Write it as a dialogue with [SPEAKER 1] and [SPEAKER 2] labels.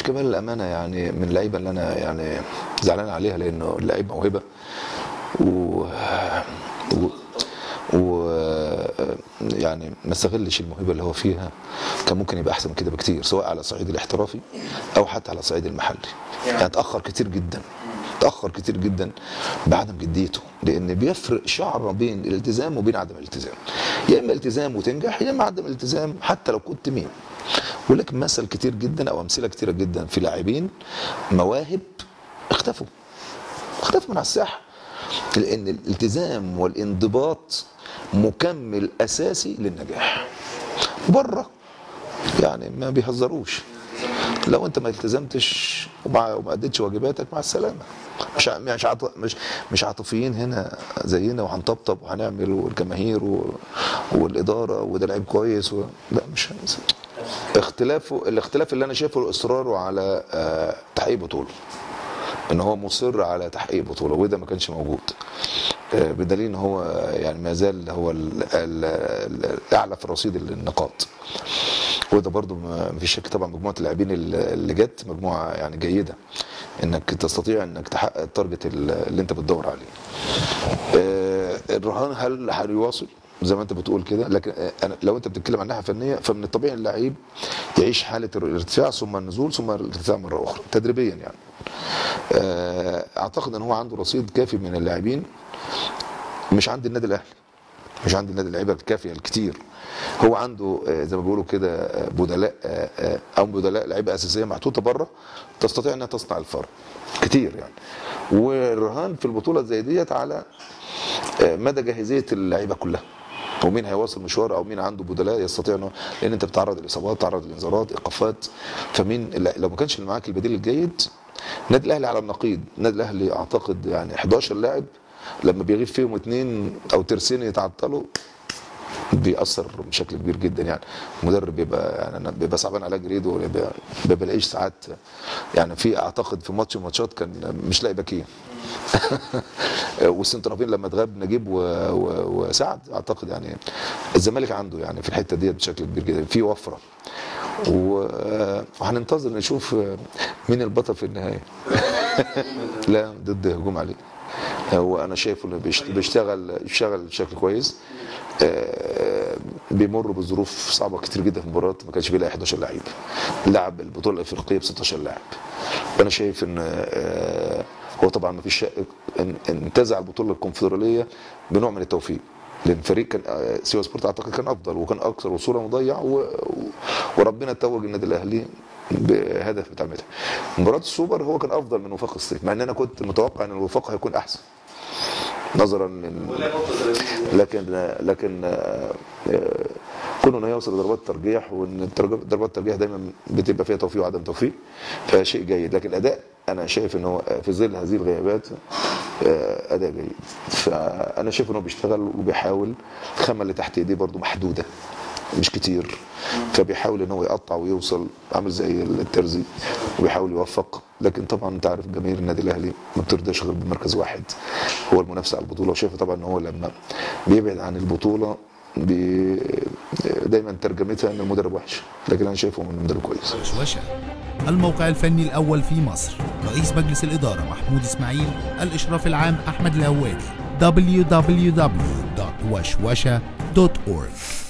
[SPEAKER 1] شيكابالا الامانه يعني من اللعيبه اللي انا يعني زعلان عليها لانه اللعيب موهبه و و, و... يعني ما استغلش الموهبه اللي هو فيها كان ممكن يبقى احسن من كده بكتير سواء على الصعيد الاحترافي او حتى على الصعيد المحلي يعني اتاخر كتير جدا اتاخر كتير جدا بعدم جديته لان بيفرق شعره بين الالتزام وبين عدم الالتزام يا اما التزام وتنجح يا اما عدم الالتزام حتى لو كنت مين ولك مثل كتير جدا او امثله كتيره جدا في لاعبين مواهب اختفوا اختفوا من على الساحه لان الالتزام والانضباط مكمل اساسي للنجاح بره يعني ما بيهزروش لو انت ما التزمتش وما وما اديتش واجباتك مع السلامه مش ع- مش عاط- مش مش عاطفيين هنا زينا وهنطبطب وهنعمل والجماهير و- والاداره وده لعيب كويس و... لا مش اختلافه الاختلاف اللي انا شايفه اصراره على آه، تحقيق بطوله ان هو مصر على تحقيق بطوله وده ما كانش موجود آه، بدليل ان هو يعني ما زال هو ال- ال- الاعلى في رصيد النقاط وده برضو ما ما فيش شك طبعا مجموعه اللاعبين اللي اللي جت مجموعه يعني جيده انك تستطيع انك تحقق التارجت اللي انت بتدور عليه آه، الرهان هل هيواصل زي ما انت بتقول كده لكن آه، أنا لو انت بتتكلم عن ناحيه فنيه فمن الطبيعي اللعيب يعيش حاله الارتفاع ثم النزول ثم الارتفاع مره اخرى تدريبيا يعني آه، اعتقد ان هو عنده رصيد كافي من اللاعبين مش عند النادي الاهلي مش عند النادي اللعيبه الكافيه الكتير هو عنده آه، زي ما بيقولوا كده آه، بدلاء آه، آه، او بدلاء لعيبه اساسيه محطوطه بره تستطيع انها تصنع الفرق كتير يعني والرهان في البطوله زي ديت على آه، مدى جاهزيه اللعيبه كلها ومين هيواصل مشوار او مين عنده بدلاء يستطيع انه لان انت بتعرض الاصابات بتعرض الانذارات ايقافات فمين لا- لو ما كانش اللي معاك البديل الجيد النادي الاهلي على النقيض النادي الاهلي اعتقد يعني 11 لاعب لما بيغيب فيهم اثنين او ترسين يتعطلوا بيأثر بشكل كبير جدا يعني المدرب بيبقى يعني انا بيبقى صعبان على جريده وبيبقى- ما بلاقيش ساعات يعني في اعتقد في ماتش من الماتشات كان مش لاقي باكين والسنترافين لما اتغاب نجيب و... و... وسعد اعتقد يعني الزمالك عنده يعني في الحته ديت بشكل كبير جدا في وفره و- وهننتظر نشوف مين البطل في النهايه لا ضد هجوم عليه هو انا شايفه انه بيشت- بيشتغل بيشتغل بشكل كويس آه، بيمر بظروف صعبه كتير جدا في المباراه ما كانش بيلاقي 11 لعيب لعب البطوله الافريقيه ب 16 لاعب وانا شايف ان آه، هو طبعا ما فيش شك ان انتزع البطوله الكونفدراليه بنوع من التوفيق لان الفريق كان آه، سيوا سبورت اعتقد كان افضل وكان اكثر وصولا مضيع و... و- وربنا توج النادي الاهلي بهدف بتاع متعب. مباراه السوبر هو كان افضل من وفاق الصيف مع ان انا كنت متوقع ان الوفاق هيكون احسن نظرا من لكن لكن آه، آه، كونه انه يوصل لضربات الترجيح وان الترج- ضربات الترجيح دايما بتبقى فيها توفيق وعدم توفيق فشيء جيد لكن الاداء انا شايف ان هو في ظل هذه الغيابات آه، اداء جيد فانا شايف انه بيشتغل وبيحاول الخامه اللي تحت ايديه برضه محدوده مش كتير فبيحاول ان هو يقطع ويوصل عامل زي الترزي وبيحاول يوفق لكن طبعا انت عارف جماهير النادي الاهلي ما بترضاش غير بمركز واحد هو المنافسه على البطوله وشايف طبعا ان هو لما بيبعد عن البطوله بي دايما ترجمتها ان المدرب وحش لكن انا شايفه من مدرب كويس
[SPEAKER 2] وشوشة الموقع الفني الأول في مصر رئيس مجلس الإدارة محمود إسماعيل الإشراف العام أحمد الهواري www.washwasha.org